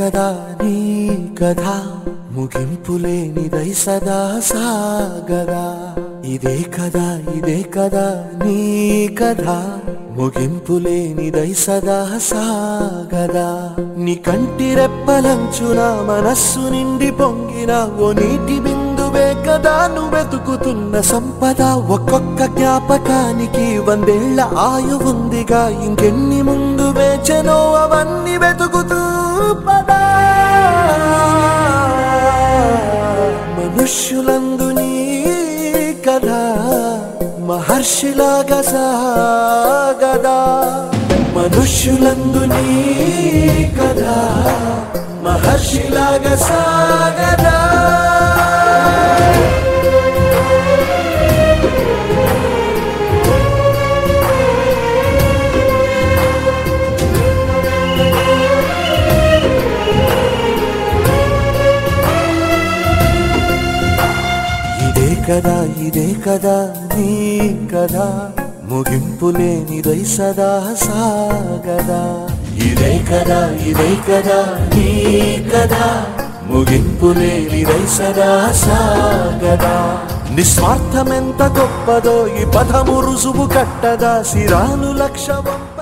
కదా నీ కథ ముగింపు లేనిదై సదా సాగదా ఇదే కదా ఇదే కదా నీ కథ ముగింపు లేనిదై సదా సాగదా నీ కంటి రెప్పలంచున మనస్సు నిండి పొంగిన ఓ నీటి బిందువే కదా నువ్వెతుకుతున్న సంపద ఒక్కొక్క జ్ఞాపకానికి వందేళ్ల ఆయు ఉందిగా ఇంకెన్ని ముందు వేచనో అవన్నీ వెతుకుతూ పదా మనుష్యులందు నీ కథ మహర్షిలాగా సాగదా మనుష్యులందు నీ కథ మహర్షిలాగా సాగదా ఇదే కదా ఇదే కదా నీ కదా ముగింపు లేనిదై సదా సాగదా ఇదే కదా ఇదే కదా నీ కదా ముగింపు లేనిదై సదా సాగదా నిస్వార్థమెంత గొప్పదో ఈ పదము రుజువు కట్టదా సిరాను లక్షవం